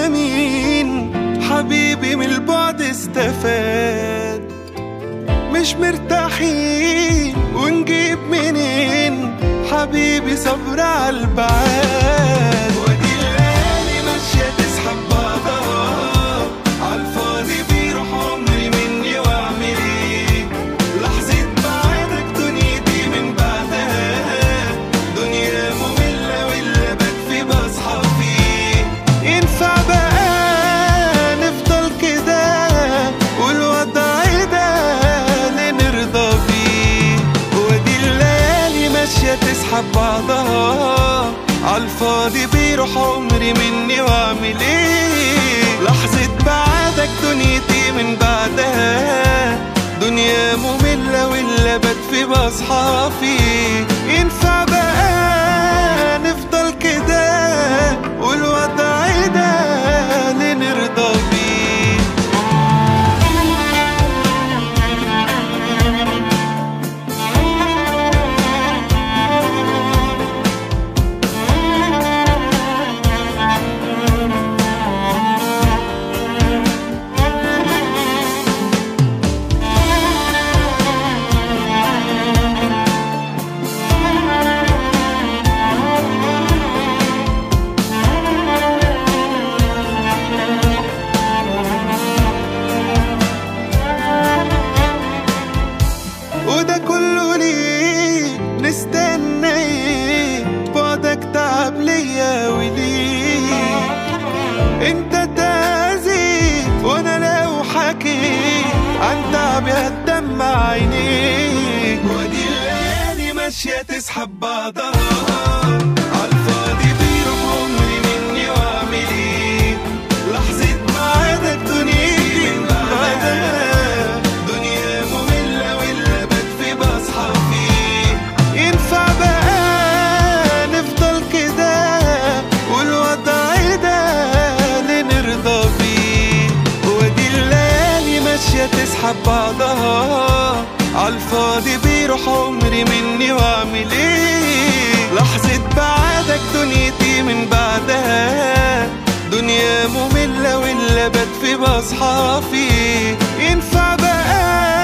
مين حبيبي من البعد استفاد مش مرتاحين ونجيب منين حبيبي صبر عالبعاد ودي الليالي ماشية تسحب بعضها عالفاضي بيروح عمري مني واعمل ايه لحظة بعدك دنيتي من بعدها دنيا مملة واللي بكفي بصحى فيه ينفع بقى نفضل كده والوضع ده لنرضى بيه ودي الليالي ماشية تسحب بعضها عالفاضي بيروح عمري مني واعمل ايه لحظة بعدك دنيتي من بعدها دنيا مملة واللي بكفي بصحى فيه ينفع بقى نفضل كده والوضع ده لنرضى بيه وده كله ليه نستنى ايه بعدك تعب ليا وليه انت تازي وانا لو حكيت عن تعبي هتدمع عينيك ودي الليالي ماشية تسحب بعضها عالفاضي بيروح عمري مني واعمل ايه لحظة بعدك دنيتي من بعدها دنيا مملة واللي بكفي بصحى فيه ينفع بقى نفضل كده والوضع ده لنرضى بيه ودي الليالي ماشية تسحب بعضها عالفاضي بيروح عمري مني واعمل ايه لحظة بعدك دنيتي من بعدها دنيا مملة واللي بكفي بصحى فيه ينفع بقى